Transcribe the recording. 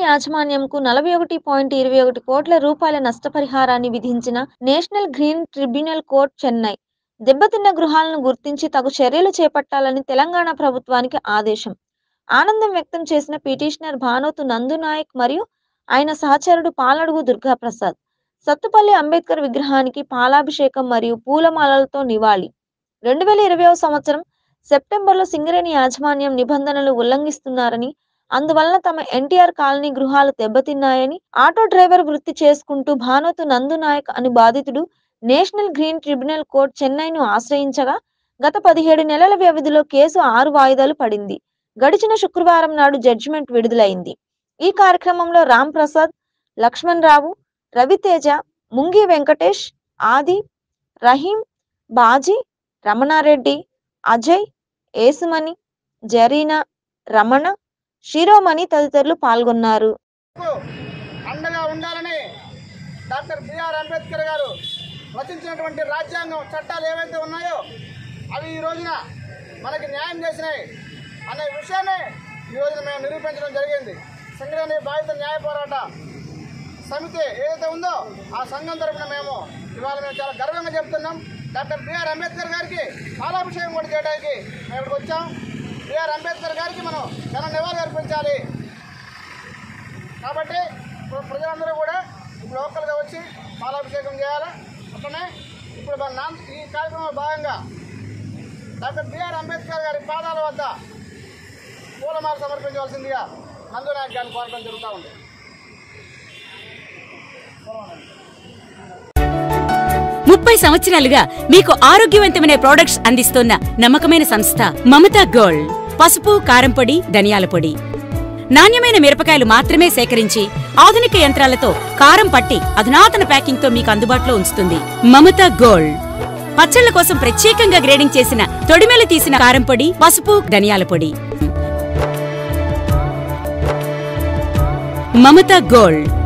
యాజమాన్యంకు నలభై ఒకటి పాయింట్ ఇరవై ఒకటి కోట్ల రూపాయల నష్టపరిహారాన్ని విధించిన national green tribunal court Chennai దెబ్బతిన్న గృహాలను గుర్తించి తగు చర్యలు చేపట్టాలని తెలంగాణ ప్రభుత్వానికి ఆదేశం ఆనందం వ్యక్తం చేసిన పిటిషనర్ భానోతు నందునాయక్ మరియు ఆయన సహచరుడు పాలడుగు దుర్గాప్రసాద్ సత్తుపల్లి అంబేద్కర్ విగ్రహానికి పాలాభిషేకం మరియు పూలమాలలతో నివాళి రెండు వేల ఇరవైవ సంవత్సరం సెప్టెంబర్లో సింగరేణి యాజమాన్యం నిబంధనలు ఉల్లంఘిస్తున్నారని అందువలన తమ ఎన్టీఆర్ కాలనీ గృహాలు దెబ్బతిన్నాయని ఆటో డ్రైవర్ వృత్తి చేసుకుంటూ భానోతు నందు నాయక్ అని బాధితుడు నేషనల్ గ్రీన్ ట్రిబ్యునల్ కోర్టు చెన్నైను ఆశ్రయించగా గత పదిహేడు నెలల వ్యవధిలో కేసు ఆరు వాయిదాలు పడింది గడిచిన శుక్రవారం నాడు జడ్జిమెంట్ విడుదలైంది ఈ కార్యక్రమంలో రామ్ ప్రసాద్ లక్ష్మణ్ రావు రవితేజ ముంగి వెంకటేష్ ఆది రహీం బాజీ రమణారెడ్డి అజయ్ ఏసుమణి జరీనా రమణ శిరోమణి తదితరులు పాల్గొన్నారు కు అండగా ఉండాలని డాక్టర్ బిఆర్ అంబేద్కర్ గారు రచించినటువంటి రాజ్యాంగం చట్టాలు ఏవైతే ఉన్నాయో అవి ఈ రోజున మనకి న్యాయం చేసినాయి అనే విషయాన్ని ఈ రోజున మేము నిరూపించడం జరిగింది సింగరేణి బాధిత న్యాయ పోరాట సమితి ఏదైతే ఉందో ఆ సంఘం తరపున మేము ఇవాళ మేము చాలా గర్వంగా చెప్తున్నాం డాక్టర్ బిఆర్ అంబేద్కర్ గారికి పాలాభిషేకం కూడా చేయడానికి మేము ఇక్కడికి వచ్చాం బిఆర్ అంబేద్కర్ గారికి మనం ఘన నివాళి అర్పించాలి కాబట్టి ఇప్పుడు ప్రజలందరూ కూడా ఇప్పుడు లోకల్గా వచ్చి పాలాభిషేకం చేయాలి అట్లనే ఇప్పుడు మన నాన్ ఈ కార్యక్రమంలో భాగంగా డాక్టర్ బిఆర్ అంబేద్కర్ గారి పాదాల వద్ద పూలమాల సమర్పించవలసిందిగా నందు నాయక్ గారిని కోరడం జరుగుతూ ఉంది ముప్పై సంవత్సరాలుగా మీకు ఆరోగ్యవంతమైన ప్రొడక్ట్స్ అందిస్తున్న నమ్మకమైన సంస్థ మమతా గోల్డ్ పసుపు కారం పొడి ధనియాల పొడి నాణ్యమైన మిరపకాయలు మాత్రమే సేకరించి ఆధునిక యంత్రాలతో కారం పట్టి అధునాతన ప్యాకింగ్ తో మీకు అందుబాటులో ఉంచుతుంది మమతా గోల్డ్ పచ్చళ్ల కోసం ప్రత్యేకంగా గ్రేడింగ్ చేసిన తొడిమెలు తీసిన కారం పొడి పసుపు ధనియాల పొడి మమతా గోల్డ్